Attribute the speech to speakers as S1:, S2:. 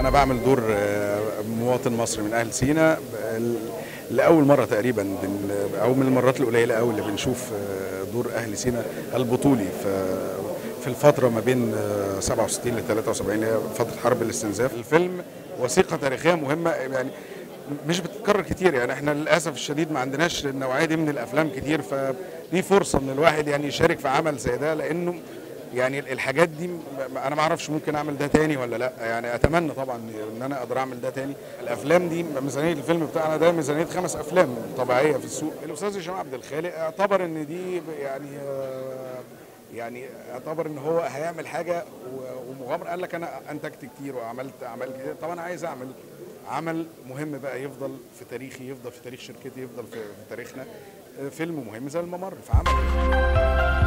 S1: انا بعمل دور مواطن مصري من اهل سينا لاول مره تقريبا او من المرات القليله قوي اللي بنشوف دور اهل سينا البطولي في في الفتره ما بين 67 ل 73 اللي هي فتره حرب الاستنزاف الفيلم وثيقه تاريخيه مهمه يعني مش بتتكرر كتير يعني احنا للاسف الشديد ما عندناش النوعيه دي من الافلام كتير فدي فرصه ان الواحد يعني يشارك في عمل زي ده لانه يعني الحاجات دي انا ما اعرفش ممكن اعمل ده تاني ولا لا يعني اتمنى طبعا ان انا اقدر اعمل ده تاني الافلام دي ميزانيه الفيلم بتاعنا ده ميزانيه خمس افلام طبيعيه في السوق الاستاذ هشام عبد الخالق اعتبر ان دي يعني يعني اعتبر ان هو هيعمل حاجه ومغامره قال لك انا انتجت كتير وعملت اعمال كتير طب انا عايز اعمل عمل مهم بقى يفضل في تاريخي يفضل في تاريخ شركتي يفضل في تاريخنا فيلم مهم زي الممر في عمل